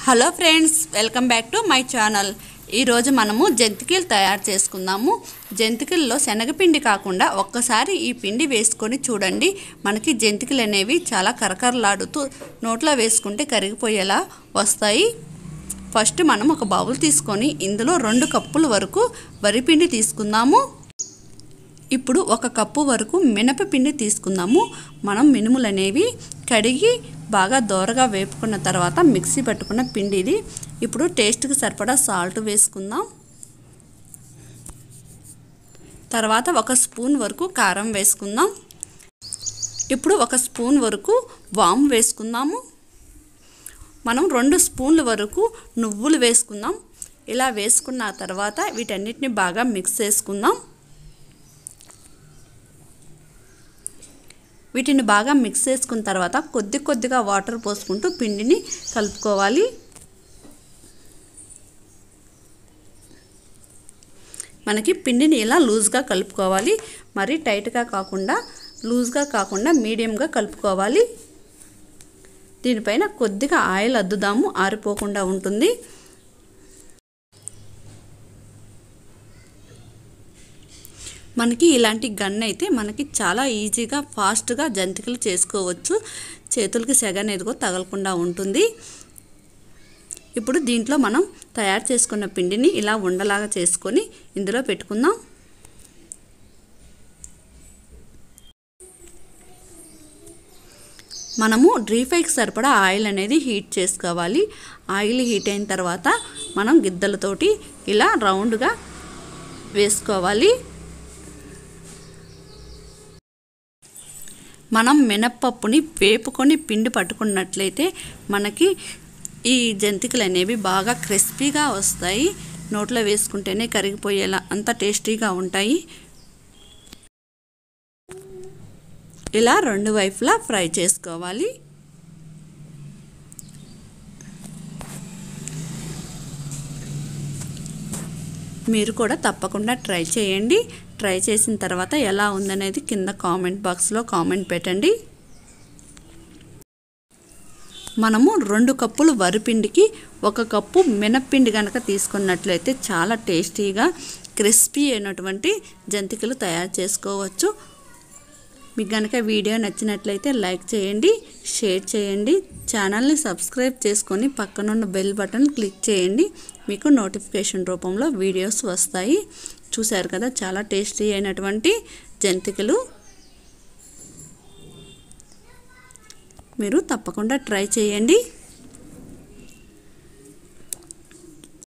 hello friends welcome back to my channel ఈరోజు మనము జంతికలు తయారు చేసుకుందాము జంతికల్లో శనగపిండి కాకుండా ఒక్కసారి ఈ పిండి వేసుకొని చూడండి మనకి జంతికలు అనేవి చాలా కరకరలాడుతూ నోట్లో వేసుకుంటే కరిగిపోయేలా వస్తాయి ఫస్ట్ మనం ఒక బౌల్ తీసుకొని ఇందులో రెండు కప్పుల వరకు వరిపిండి తీసుకుందాము ఇప్పుడు ఒక కప్పు వరకు మినపపిండి తీసుకుందాము మనం మినుములు అనేవి కడిగి బాగా దోరగా వేపుకున్న తర్వాత మిక్సీ పట్టుకున్న పిండి ఇది ఇప్పుడు టేస్ట్కి సరిపడా సాల్ట్ వేసుకుందాం తర్వాత ఒక స్పూన్ వరకు కారం వేసుకుందాం ఇప్పుడు ఒక స్పూన్ వరకు వాము వేసుకుందాము మనం రెండు స్పూన్ల వరకు నువ్వులు వేసుకుందాం ఇలా వేసుకున్న తర్వాత వీటన్నిటిని బాగా మిక్స్ చేసుకుందాం వీటిని బాగా మిక్స్ చేసుకున్న తర్వాత కొద్ది కొద్దిగా వాటర్ పోసుకుంటూ పిండిని కలుపుకోవాలి మనకి పిండిని ఇలా లూజ్గా కలుపుకోవాలి మరి టైట్గా కాకుండా లూజ్గా కాకుండా మీడియంగా కలుపుకోవాలి దీనిపైన కొద్దిగా ఆయిల్ అద్దుదాము ఆరిపోకుండా ఉంటుంది మనకి ఇలాంటి గన్ అయితే మనకి చాలా ఈజీగా ఫాస్ట్గా జంతికలు చేసుకోవచ్చు చేతులకి సెగ అనేది కూడా తగలకుండా ఉంటుంది ఇప్పుడు దీంట్లో మనం తయారు చేసుకున్న పిండిని ఇలా ఉండలాగా చేసుకొని ఇందులో పెట్టుకుందాం మనము డ్రీఫైకి సరిపడా ఆయిల్ అనేది హీట్ చేసుకోవాలి ఆయిల్ హీట్ అయిన తర్వాత మనం గిద్దలతోటి ఇలా రౌండ్గా వేసుకోవాలి మనం మినప్పప్పుని వేపుకొని పిండి పట్టుకున్నట్లయితే మనకి ఈ జంతికలు అనేవి బాగా క్రిస్పీగా వస్తాయి నోట్లో వేసుకుంటేనే కరిగిపోయేలా అంత టేస్టీగా ఉంటాయి ఇలా రెండు వైపులా ఫ్రై చేసుకోవాలి మీరు కూడా తప్పకుండా ట్రై చేయండి ట్రై చేసిన తర్వాత ఎలా ఉందనేది కింద కామెంట్ బాక్స్లో కామెంట్ పెట్టండి మనము రెండు కప్పులు వరిపిండికి ఒక కప్పు మినప్పిండి కనుక తీసుకున్నట్లయితే చాలా టేస్టీగా క్రిస్పీ అయినటువంటి జంతికలు తయారు చేసుకోవచ్చు మీకు కనుక వీడియో నచ్చినట్లయితే లైక్ చేయండి షేర్ చేయండి ఛానల్ని సబ్స్క్రైబ్ చేసుకొని పక్కనున్న బెల్ బటన్ క్లిక్ చేయండి మీకు నోటిఫికేషన్ రూపంలో వీడియోస్ వస్తాయి చూశారు కదా చాలా టేస్టీ అయినటువంటి జంతికలు మీరు తప్పకుండా ట్రై చేయండి